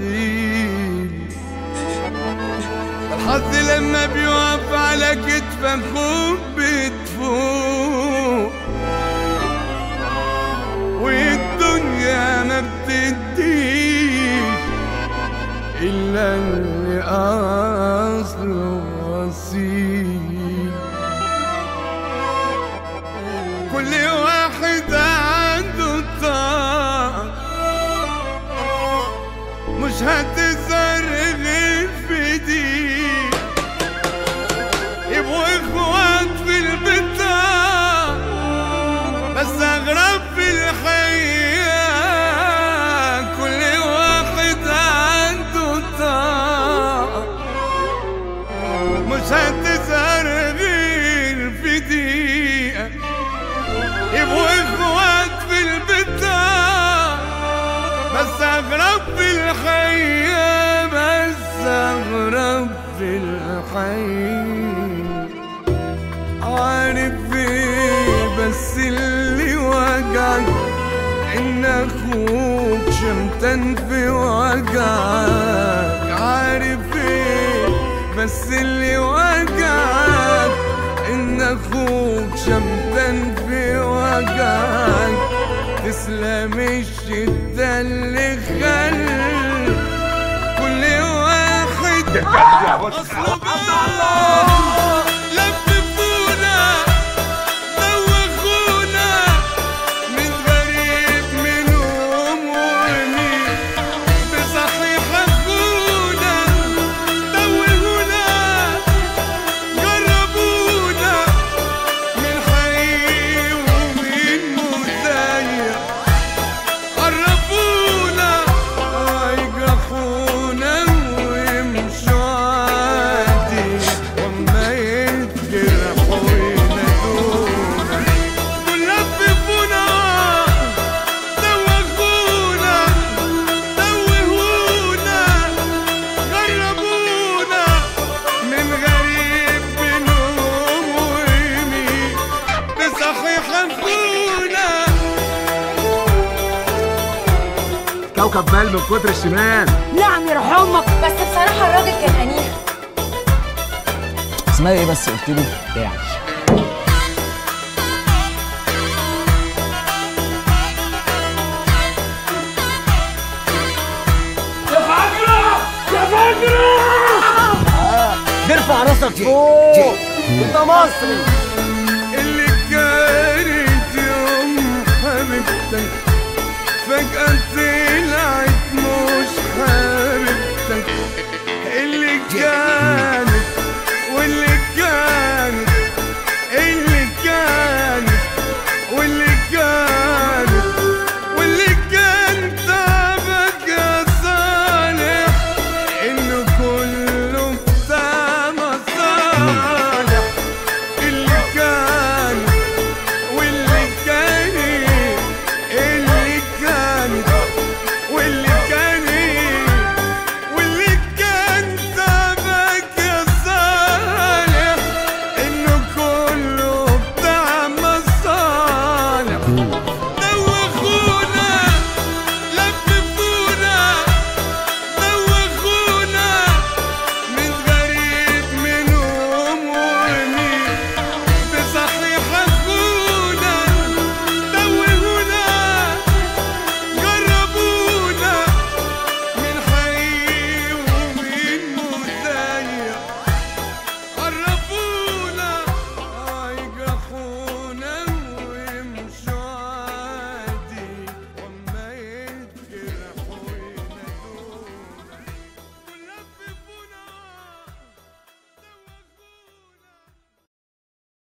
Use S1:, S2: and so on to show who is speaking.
S1: واصيل الحظ لما بيقف على كتف اخوك بتفوق والدنيا ما بتديش الا اللي اصله واصيل كل واحد عنده طاقة مش هتظهر غير في دي يبقوا اخوات في البطاقة بس اغرب في الحياة كل واحد عنده طاقة مش هتظهر غير في دقيقة يبقوا اخوات في البطاقة بس اغرب في الحياة بس اغرب في الحياة عارف ايه بس اللي وجعك ان اخوك شمتان في وجعك عارف ايه بس اللي وجعك ان اخوك شمتان في وجعك تسلم الشدة اللي خل كل واحد اصله بقى لففونا دوخونا من غريب منهم ومين بصحيح اخونا دوهونا جربونا من حقيقي ومن مزيف عرفونا يجرحونا ويمشوا عادي وما يتجرحوا ينادونا دول لففونا دوخونا دوهونا جربونا من غريب بينهم ويمين بصحيح اخونا
S2: كوكب مال من كتر الشمال
S3: نعم يرحمك بس بصراحة الراجل كان أنيق
S4: اسمها ايه بس قلت لي يعني
S2: نرفع راسك فوق انت مصري
S1: اللي كانت يوم حبيبتك فجأة طلعت مش حبيبتك